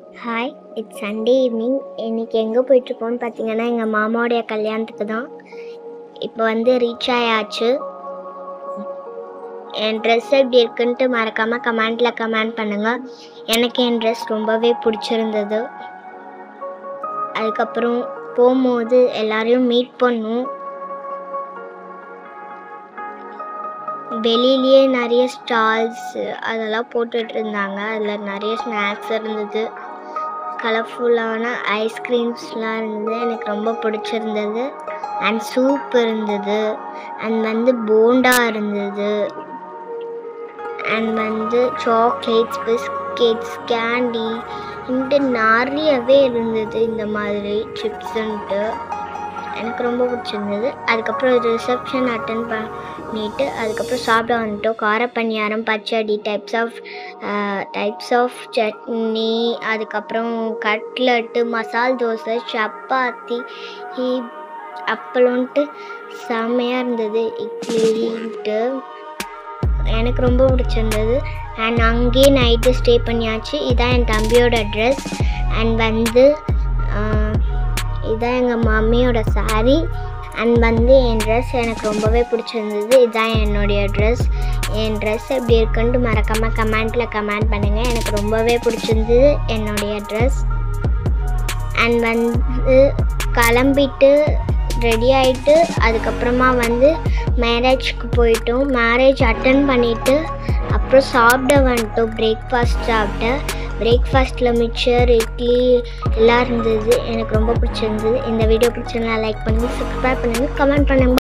hi it's Sunday evening இன்னைக்கு எங்கே போயிட்டுருக்கோம்னு பார்த்தீங்கன்னா எங்கள் மாமாவுடைய கல்யாணத்துக்கு தான் இப்போ வந்து ரீச் ஆயாச்சு என் ட்ரெஸ் எப்படி இருக்குன்ட்டு மறக்காமல் கமெண்ட்டில் கமெண்ட் பண்ணுங்கள் எனக்கு என் ட்ரெஸ் ரொம்பவே பிடிச்சிருந்தது அதுக்கப்புறம் போகும்போது எல்லாரையும் மீட் பண்ணோம் வெளியிலேயே நிறைய ஸ்டால்ஸ் அதெல்லாம் போட்டுட்டு இருந்தாங்க அதில் நிறைய ஸ்நாக்ஸ் இருந்தது கலர்ஃபுல்லான ஐஸ்கிரீம்ஸ்லாம் இருந்தது எனக்கு ரொம்ப பிடிச்சிருந்தது அண்ட் சூப் இருந்தது அண்ட் வந்து போண்டா இருந்தது அண்ட் வந்து சாக்லேட்ஸ் பிஸ்கெட்ஸ் கேண்டி இன்ட்டு நிறையவே இருந்தது இந்த மாதிரி சிப்ஸுன்ட்டு எனக்கு ரொம்ப பிடிச்சிருந்தது அதுக்கப்புறம் ரிசப்ஷன் அட்டன் பண்ணிட்டு அதுக்கப்புறம் சாப்பிட வந்துட்டோம் கார பணியாரம் பச்சடி types of types of chutney அதுக்கப்புறம் கட்லட்டு மசால் தோசை சப்பாத்தி இ- அப்பளம்ன்ட்டு செம்மையாக இருந்தது இட்லின்ட்டு எனக்கு ரொம்ப பிடிச்சிருந்தது அண்ட் அங்கேயே நைட்டு ஸ்டே பண்ணியாச்சு இதான் என் தம்பியோட ட்ரெஸ் அண்ட் வந்து ஆஹ், இதான் எங்கள் மம்மியோட saree அண்ட் வந்து என் ட்ரெஸ் எனக்கு ரொம்பவே பிடிச்சிருந்தது இதுதான் என்னுடைய ட்ரெஸ் என் ட்ரெஸ் எப்படி இருக்குன்ட்டு மறக்காமல் கமெண்ட்டில் கமெண்ட் பண்ணுங்கள் எனக்கு ரொம்பவே பிடிச்சிருந்தது என்னுடைய ட்ரெஸ் அண்ட் வந்து கிளம்பிட்டு ரெடி ஆகிட்டு அதுக்கப்புறமா வந்து மேரேஜ்க்கு போயிட்டோம் மேரேஜ் அட்டன் பண்ணிவிட்டு அப்புறம் சாப்பிட வந்துட்டோம் பிரேக்ஃபாஸ்ட் சாப்பிட்ட பிரேக்ஃபாஸ்ட்டில் மிக்சர் இட்லி எல்லாம் இருந்தது எனக்கு ரொம்ப பிடிச்சிருந்தது இந்த வீடியோ பிடிச்சிருந்தா லைக் பண்ணுங்கள் சப்ஸ்கிரைப் பண்ணுங்கள் கமெண்ட் பண்ணுங்கள்